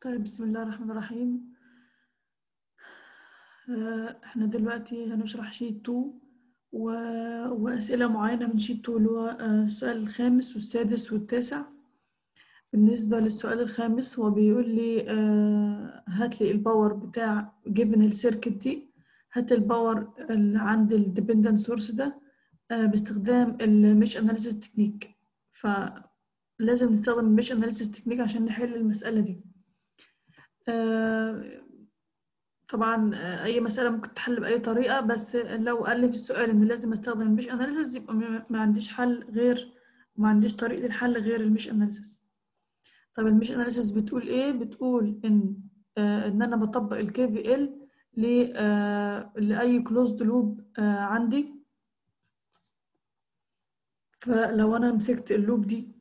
طيب بسم الله الرحمن الرحيم آه، احنا دلوقتي هنشرح شيت 2 و... وأسئلة معينة من شيت 2 اللي هو آه، السؤال الخامس والسادس والتاسع بالنسبة للسؤال الخامس هو بيقول لي آه، هات لي الباور بتاع given السيركت دي هات الباور اللي عند الديبندنت سورس ده آه، باستخدام المش اناليسيس تكنيك فلازم نستخدم المش اناليسيس تكنيك عشان نحل المسألة دي آه، طبعا آه، اي مساله ممكن تحل باي طريقه بس لو قال لي في السؤال ان لازم استخدم المش اناليسيس يبقى ما ما عنديش حل غير ما عنديش طريقه الحل غير المش اناليسيس طب المش اناليسيس بتقول ايه بتقول ان آه ان انا بطبق الكي في ال لاي كلوزد لوب آه عندي فلو انا مسكت اللوب دي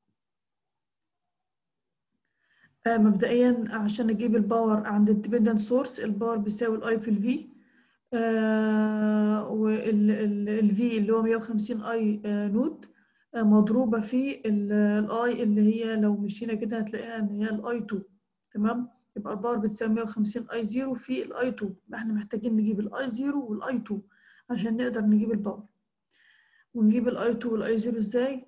آه، مبدئيا عشان اجيب الباور عند الديبندنت سورس الباور بيساوي الاي في الفي والفي اللي هو 150 اي نود آه، مضروبه في الاي اللي هي لو مشينا كده هتلاقيها ان هي الاي 2 تمام يبقى الباور بتساوي 150 اي 0 في الاي 2 يبقى احنا محتاجين نجيب الاي 0 والاي 2 عشان نقدر نجيب الباور ونجيب الاي 2 والاي 0 ازاي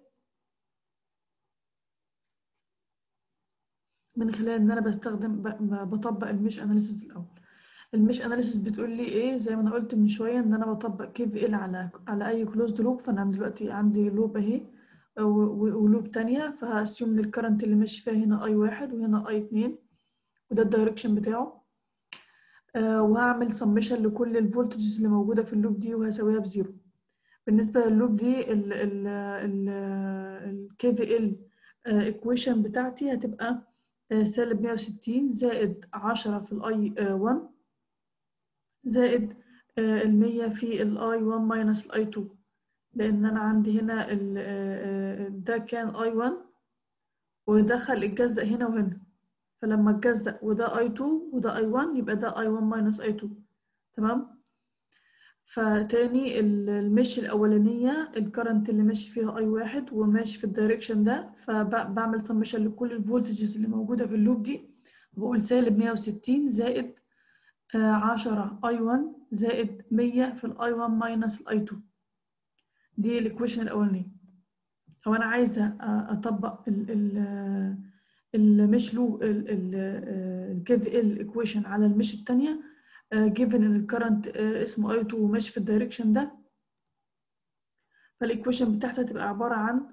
من خلال ان انا بستخدم ب- بطبق المش اناليسيس الاول المش اناليسيس بتقول لي ايه زي ما انا قلت من شويه ان انا بطبق كي في ال على على اي كلوزد لوب فانا دلوقتي عندي لوب اهي و- و- ولوب تانية فهاسيوم ان الكرنت اللي ماشي فيها هنا اي واحد وهنا اي اتنين وده الدايركشن بتاعه آه، وهعمل سمشن لكل الفولتجز اللي موجوده في اللوب دي وهساويها بزيرو بالنسبه للوب دي ال ال ال الكي في ال ايكويشن بتاعتي هتبقى آه، سالب 160 زائد 10 في الاي 1 زائد آه، المية في الاي 1 ماينس الاي 2 لان انا عندي هنا ال- آه، آه، ده كان اي 1 ودخل اتجزأ هنا وهنا فلما اتجزأ وده اي 2 وده اي 1 يبقى ده اي 1 ماينس اي 2 تمام فتاني ال- المشي الأولانية الكرنت اللي ماشي فيها أي واحد وماشي في الدايركشن ده فبعمل سمشن لكل الفولتجز اللي موجودة في اللوب دي بقول سالب 160 زائد آه، 10 أي 1 زائد 100 في الأي 1 ماينس الأي 2 دي الإكويشن الأولانية لو أنا عايزة آه، أطبق ال ال المش لو الكي في ال إيكويشن على المش التانية آه، given ان الكرنت اسمه I2 وماشي في الدايركشن ده فالايكويشن بتاعتها تبقى عبارة عن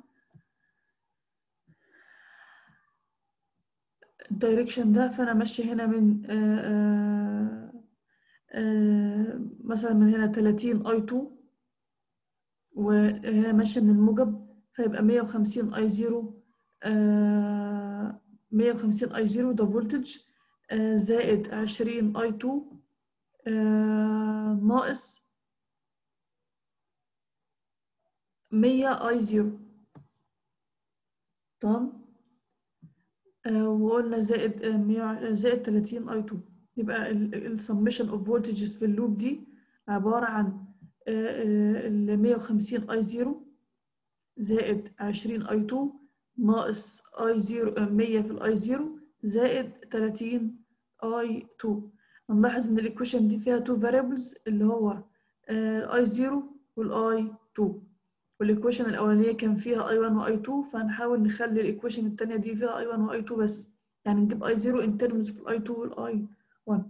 الدايركشن ده فانا ماشية هنا من آه، آه، آه، مثلا من هنا 30 I2 وهنا ماشية من الموجب فيبقى 150 I0 آه، 150 I0 ده فولتج آه، زائد 20 I2 آه، ناقص 100 اي 0 تمام آه، وقلنا زائد آه، 100 زائد 30 اي 2 يبقى السمشن اوف فولتجز في اللوب دي عبارة عن ال 150 اي 0 زائد 20 اي 2 ناقص اي 0 100 في الاي 0 زائد 30 اي 2 هنلاحظ ان الايكويشن دي فيها تو variables اللي هو الاي 0 والاي 2 والايكويشن الاولانيه كان فيها اي 1 واي 2 فهنحاول نخلي الايكويشن الثانيه دي فيها اي 1 واي 2 بس يعني نجيب اي 0 in terms of الاي 2 والاي 1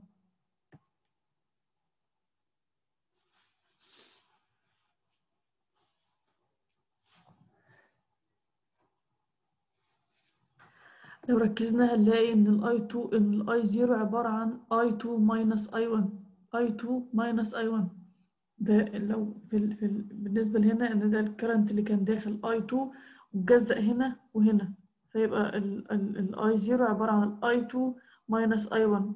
لو ركزنا هنلاقي ان الاي 2 ان الاي 0 عباره عن اي 2 ماينس اي 1 اي 2 ماينس اي 1 ده لو في, ال... في ال... بالنسبه لهنا ان ده الكرنت اللي كان داخل اي 2 واتجزأ هنا وهنا فيبقى الاي 0 عباره عن اي 2 ماينس اي 1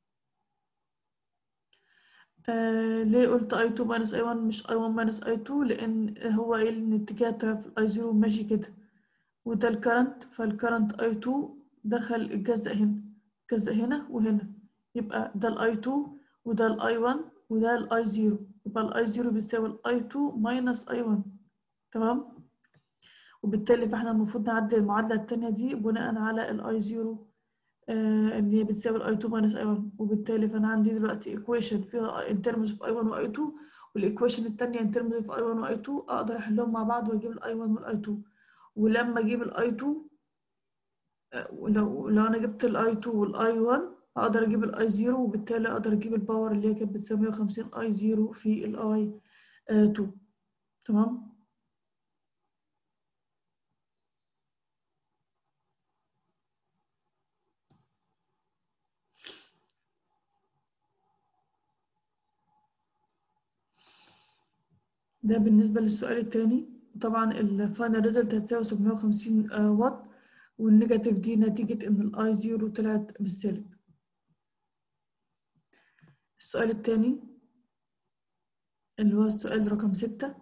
آه ليه قلت اي 2 ماينس اي 1 مش اي 1 ماينس اي 2 لان هو قايل ان اتجاه في الاي 0 ماشي كده وده الكرنت فالكرنت اي 2 دخل اتجزأ هنا اتجزأ هنا وهنا يبقى ده الاي 2 وده الاي 1 وده الاي 0 يبقى الاي 0 بيساوي الاي 2 ماينس اي 1 تمام وبالتالي فاحنا المفروض نعدل المعادلة التانية دي بناء على الاي 0 آه ان هي بتساوي الاي 2 ماينس اي 1 وبالتالي فانا عندي دلوقتي ايكويشن فيها ان ترمز اوف اي 1 واي 2 والايكويشن الثانيه ان ترمز اوف اي 1 واي 2 اقدر احلهم مع بعض واجيب الاي 1 والاي 2 ولما اجيب الاي 2 لو لو انا جبت الاي 2 والاي 1 اقدر اجيب الاي 0 وبالتالي اقدر اجيب الباور اللي هي كانت بتساوي 150 اي 0 في الاي 2 تمام ده بالنسبة للسؤال التاني طبعا الفاينل ريزلت هتساوي 750 واط والنيجاتيف دي نتيجة إن الأي زيرو طلعت بالسالب السؤال التاني اللي هو السؤال رقم ستة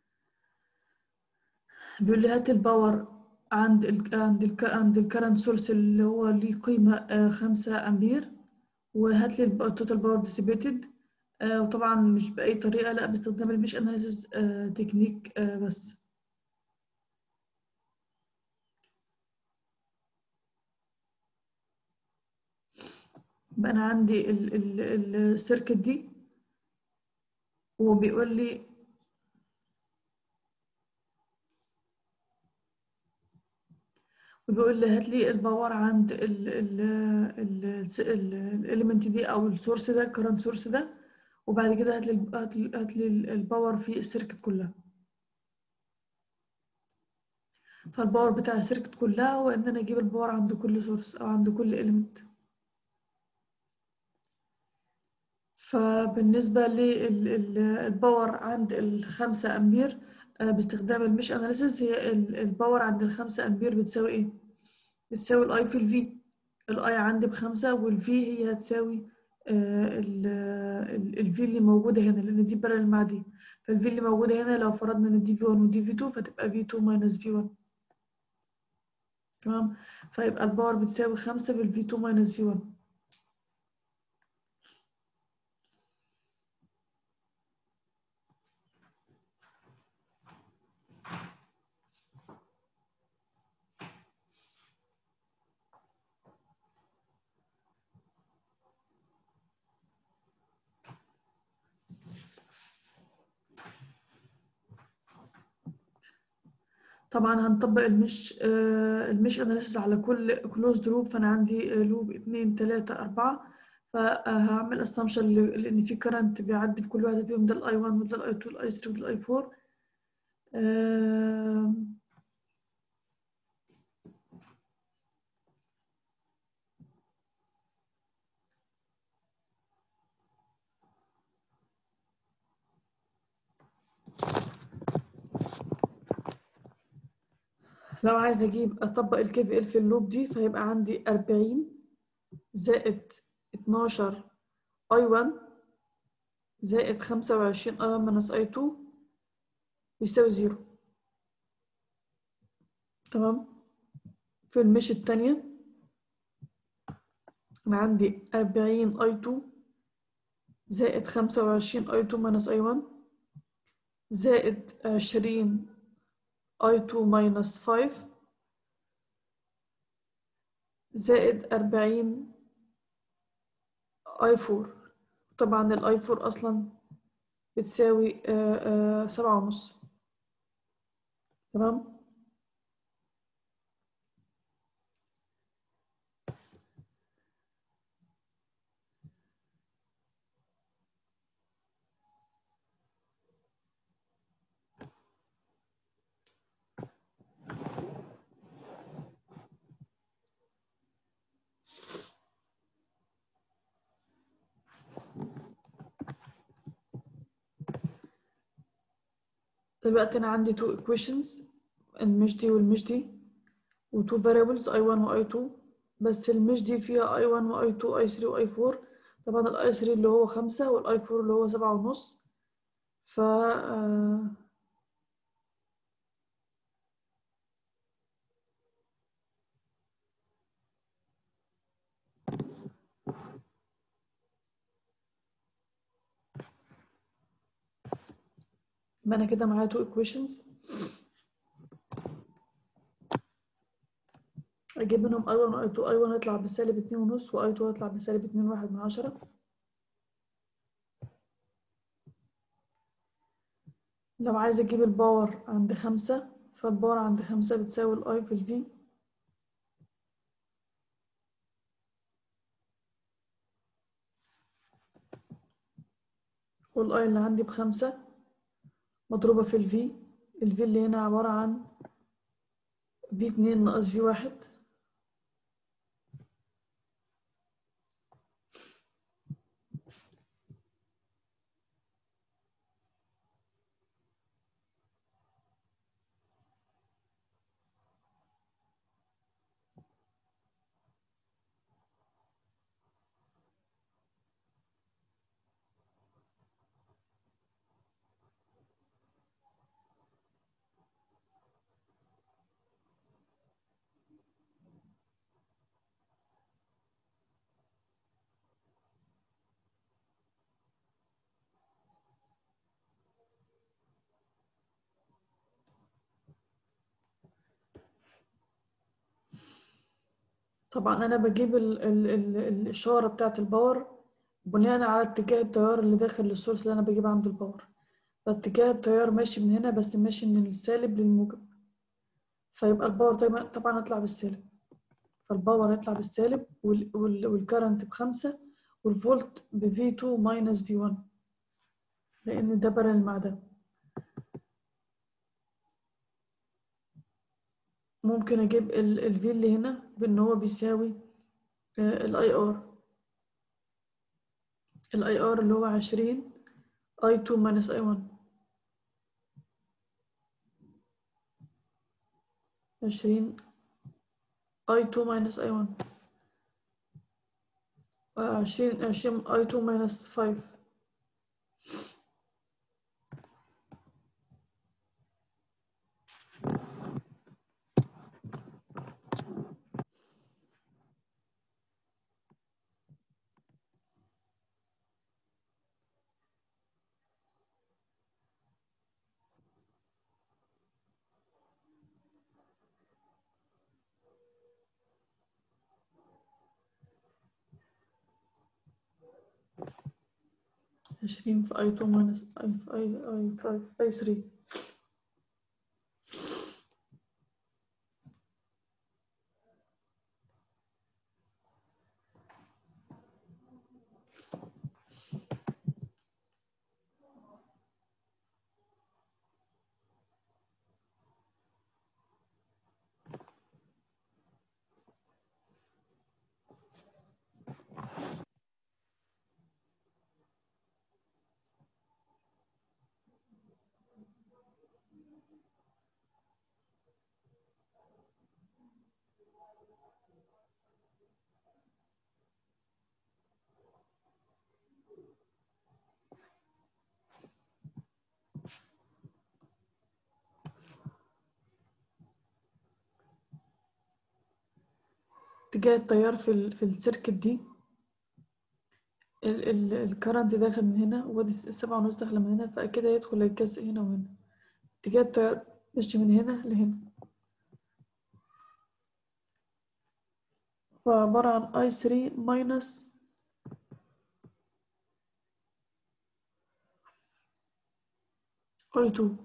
بيقول لي هات الباور عند ال عند ال عند الكرنت سورس اللي هو ليه قيمة خمسة أمبير وهات لي التوتال باور ديسيبيتد وطبعا مش بأي طريقة لا باستخدام المش أناليسيس تكنيك بس بقى انا عندي السيركت دي وبيقول لي وبيقول لي هات لي الباور عند الاليمنت دي او السورس ده الكرنت سورس ده وبعد كده هات لي هات لي الباور في السيركت كلها فالباور بتاع السيركت كلها هو ان انا اجيب الباور عند كل سورس او عند كل اليمنت فبالنسبة للباور عند الخمسة أمبير باستخدام المش أناليسيس هي الباور عند الخمسة أمبير بتساوي إيه؟ بتساوي الأي في الفي الأي عندي بخمسة والفي هي هتساوي الفي اللي موجودة هنا لأن دي بارل مع دي فالفي اللي موجودة هنا لو فرضنا إن دي في 1 ودي في 2 فتبقى في 2 ماينس في 1 تمام فيبقى الباور بتساوي خمسة في الفي 2 ماينس في 1 طبعا هنطبق المش آه المش اناليسيس على كل كلوزد لوب فانا عندي لوب اتنين تلاتة اربعة فهعمل اسامبشن لان في كرنت بيعدي في كل واحدة فيهم ده الاي 1 وده الاي 2 الاي 3 وده الاي 4 آه لو عايز اجيب اطبق الكي في ال في اللوب دي فيبقى عندي 40 زائد 12 اي 1 زائد 25 اي 1 ماينس اي 2 بيساوي زيرو تمام في المش التانية انا عندي 40 اي 2 زائد 25 اي 2 ماينس اي 1 زائد 20 I2 minus 5 زائد 40 I4 طبعا ال I4 أصلا بتساوي سبعة ونص تمام دلوقتي أنا عندي two equations المش دي والمش دي و two variables i1 و i2 بس المش دي فيها i1 و i2 i3 و i4 طبعا ال i3 اللي هو خمسة وال i4 اللي هو سبعة ونص ف يبقى انا كده معايا two equations اجيب منهم اي 1 واي 2 اي 1 هيطلع بسالب اتنين ونص واي 2 هيطلع بسالب اتنين واحد من عشرة لو عايزة اجيب الباور عند خمسة فالباور عند خمسة بتساوي الاي في الفي والاي اللي عندي بخمسة مضروبة في الفي الفي اللي هنا عبارة عن في اتنين ناقص في واحد طبعا انا بجيب ال ال ال الاشاره بتاعه الباور بناء على اتجاه التيار اللي داخل للسورس اللي انا بجيب عنده الباور فاتجاه التيار ماشي من هنا بس ماشي من السالب للموجب فيبقى الباور طبعا طبعا هيطلع بالسالب فالباور هيطلع بالسالب وال وال والكرنت بخمسة والفولت ب V2 minus V1 لأن ده بارل مع ده ممكن أجيب ال V اللي هنا بإن هو بيساوي ال IR ال IR اللي هو عشرين I2 minus I1 عشرين I2 minus I1 عشرين عشرين I2 minus 5 عشرين في I2 minus I في I I في I 3 اتجاه التيار في ال في السيركت دي ال ال الكرنت داخل من هنا وادي السبعة ونص داخلة من هنا فأكيد هيدخل هيتجزأ هنا وهنا اتجاه التيار ماشي من هنا لهنا فعبارة عن I 3 minus I 2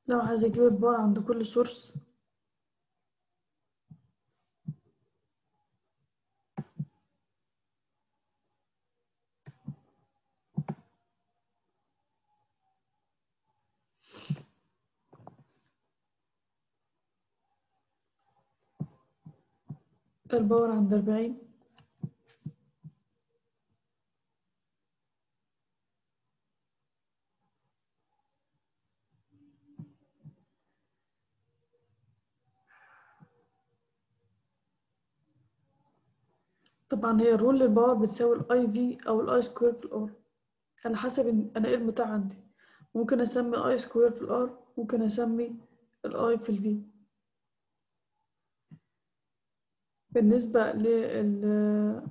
لو عايز اجيب الباور عند كل سورس الباور عند أربعين طبعا هي الرول للباور بتساوي الاي في او الاي سكوير في الار على حسب إن- انا ايه المتاح عندي ممكن اسمي اي سكوير في الار ممكن اسمي الاي في الفي بالنسبة لل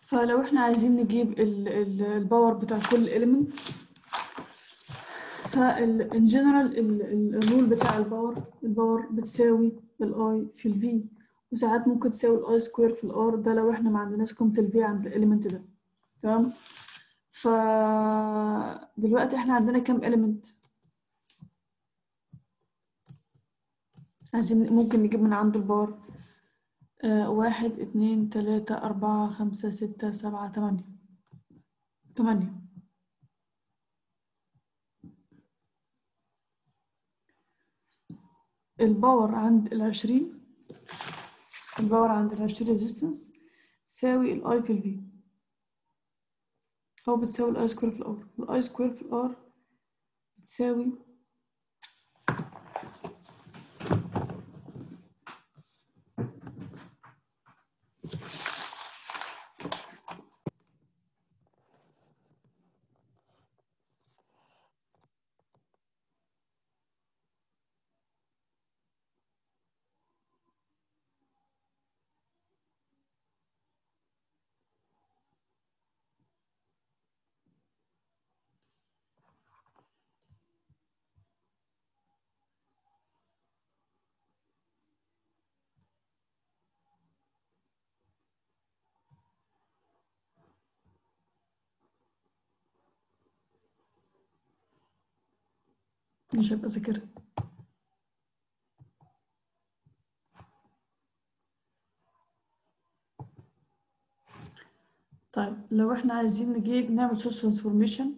فلو احنا عايزين نجيب ال- ال- الباور بتاع كل element فال in general ال- ال- الرول بتاع الباور الباور بتساوي الاي في الفي وساعات ممكن تساوي الاي سكوير في الار ده لو احنا ما عندناش قيمة الفي عند الاليمنت ده تمام ف دلوقتي احنا عندنا كام element عايزين ممكن نجيب من عنده الباور آه واحد اتنين تلاتة أربعة خمسة ستة سبعة تمانية تمانية الباور عند العشرين الباور عند العشرين ريزيستنس تساوي الاي في الفي أو بتساوي الاي سكوير في الار الاي سكوير في الار بتساوي مش هبقى ذاكرها طيب لو احنا عايزين نجيب نعمل سورس ترانسفورميشن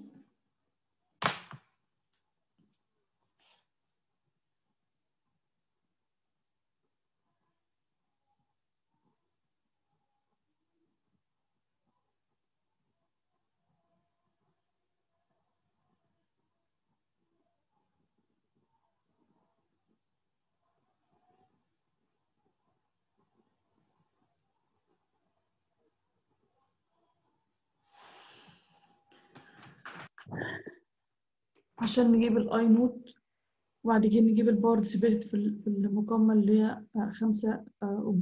عشان نجيب الاي نوت وبعد كده نجيب الباور ديسيبيليتي في ال- في المقاومة اللي هي آه، خمسة آه، أوم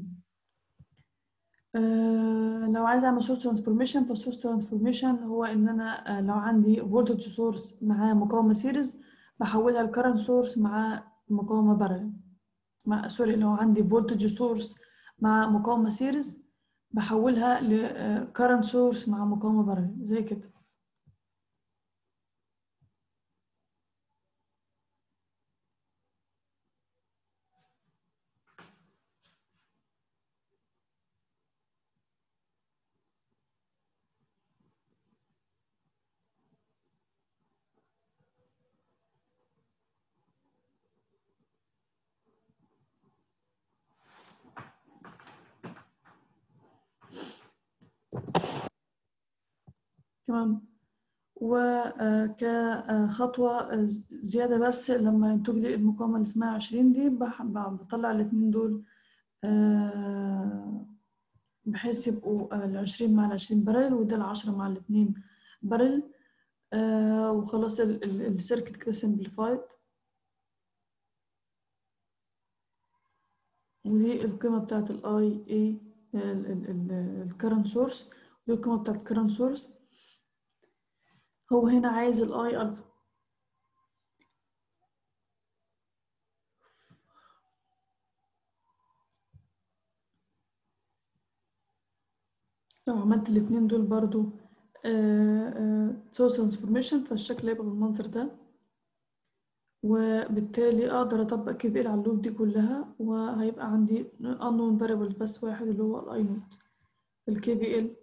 آه، لو عايزة أعمل سورس ترانسفورميشن فالسورس ترانسفورميشن هو إن أنا آه، لو عندي فولتج سورس مع مقاومة سيريز بحولها لكرنت سورس مع مقاومة بارل مع سوري لو عندي فولتج سورس مع مقاومة سيريز بحولها لكرنت سورس مع مقاومة بارل زي كده تمام وكخطوة زيادة بس لما ينتج لي المقاومة اللي اسمها عشرين دي بح- ب- بطلع الاتنين دول آه، بحيث يبقوا آه، العشرين مع العشرين برل وده العشرة مع الاتنين برل آه، وخلاص ال- ال- السيركت كده سمبليفايد ودي القيمة بتاعت الاي اي الكرنت سورس ودي القيمة بتاعت الكرنت سورس هو هنا عايز الاي الفا لو عملت الاتنين دول برضو سورس ترانسفورميشن فالشكل هيبقى بالمنظر ده وبالتالي اقدر اطبق كي في ال على اللوب دي كلها وهيبقى عندي unknown variable بس واحد اللي هو الاي نوت الكي في ال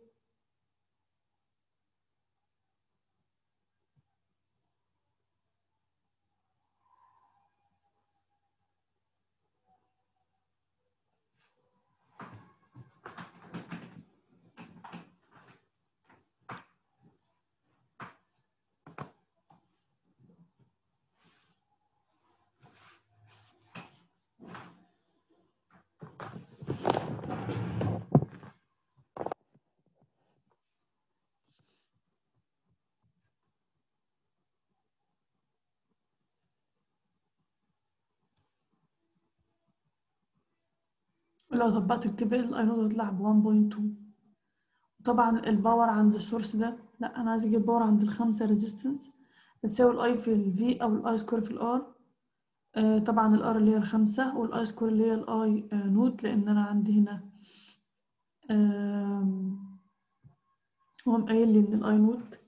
لو طبقت الكي في ال الاي نوت هتطلع ب 1.2 طبعا الباور عند السورس ده لا انا عايز اجيب الباور عند الخمسة ريزيستنس بتساوي الاي في الفي او الاي سكوير في الار آه طبعا الار اللي هي الخمسة والاي سكوير اللي هي الاي آه نوت لان انا عندي هنا آه هو قايل لي ان الاي نوت